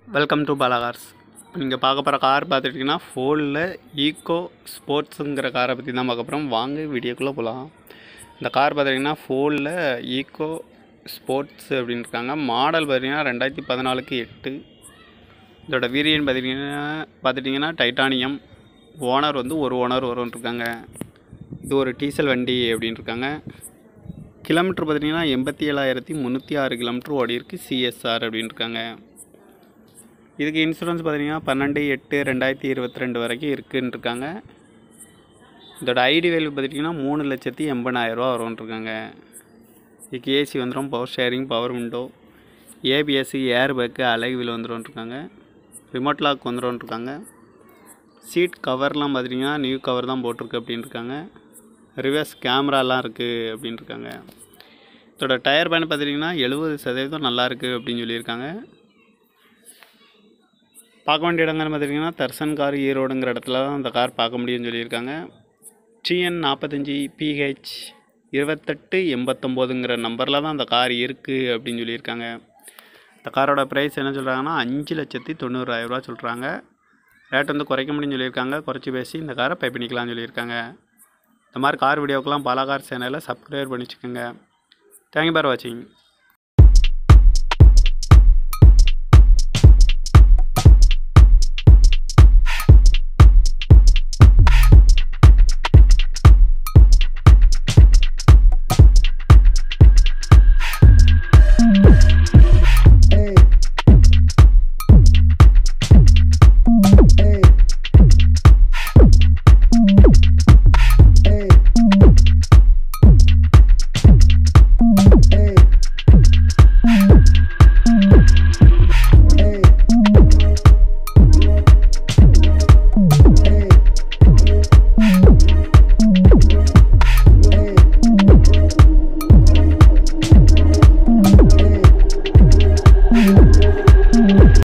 welcome to Bala Cars நீங்கள் பார்க்க போகிற கார் பார்த்துட்டிங்கன்னா ஃபோர்டில் ஈக்கோ ஸ்போர்ட்ஸுங்கிற காரை பற்றி தான் பார்க்க போகிறோம் வாங்க வீடியோக்குள்ளே போகலாம் இந்த கார் பார்த்துட்டிங்கன்னா ஃபோர்டில் ஈக்கோ ஸ்போர்ட்ஸ் அப்படின்னு இருக்காங்க மாடல் பார்த்தீங்கன்னா ரெண்டாயிரத்தி பதினாலுக்கு எட்டு இதோட வீரியன் பார்த்திங்கன்னா பார்த்துட்டிங்கன்னா டைட்டானியம் ஓனர் வந்து ஒரு ஓனர் வரும்னு இருக்காங்க இது ஒரு டீசல் வண்டி அப்படின்னு இருக்காங்க கிலோமீட்டர் பார்த்திங்கன்னா எண்பத்தி ஏழாயிரத்தி முந்நூற்றி ஆறு கிலோமீட்டர் ஓடி இருக்குது சிஎஸ்ஆர் அப்படின்னு இருக்காங்க இதுக்கு இன்சூரன்ஸ் பார்த்தீங்கன்னா பன்னெண்டு எட்டு ரெண்டாயிரத்தி இருபத்தி ரெண்டு வரைக்கும் இருக்குன்னு இருக்காங்க இதோட ஐடி வேல்யூ பார்த்துட்டிங்கன்னா மூணு லட்சத்தி எண்பதாயிரரூவா வரும்னு இருக்காங்க இதுக்கு ஏசி வந்துடும் பவர் ஷேரிங் பவர் விண்டோ ஏபிஎஸ்சி ஏர் பேக்கு அழகு வீல் வந்துடும் இருக்காங்க ரிமோட் லாக் வந்துடும் இருக்காங்க சீட் கவர்லாம் பார்த்துட்டிங்கன்னா நியூ கவர் தான் போட்டிருக்கு அப்படின்னு இருக்காங்க ரிவர்ஸ் கேமராலாம் இருக்குது அப்படின்னு இருக்காங்க இதோட டயர் பேன் பார்த்துட்டிங்கன்னா எழுபது சதவீதம் நல்லா இருக்குது அப்படின்னு சொல்லியிருக்காங்க பார்க்க வேண்டிய இடங்கள்னு பார்த்துட்டிங்கன்னா தர்சன் கார் ஈரோடுங்கிற இடத்துல தான் அந்த கார் பார்க்க முடியும்னு சொல்லியிருக்காங்க டிஎன் நாற்பத்தஞ்சி பிஹெச் இருபத்தெட்டு எண்பத்தொம்போதுங்கிற நம்பரில் தான் அந்த கார் இருக்குது அப்படின்னு சொல்லியிருக்காங்க இந்த காரோட ப்ரைஸ் என்ன சொல்கிறாங்கன்னா அஞ்சு லட்சத்தி தொண்ணூறாயிரரூவா சொல்கிறாங்க ரேட் வந்து குறைக்க முடியும்னு சொல்லியிருக்காங்க குறைச்சி பேசி இந்த காரை பை பண்ணிக்கலாம்னு சொல்லியிருக்காங்க இந்த மாதிரி கார் வீடியோக்கெல்லாம் பாலா கார் சேனலை சப்ஸ்கிரைப் பண்ணி வச்சுக்கோங்க தேங்க்யூ ஃபார் வாட்சிங்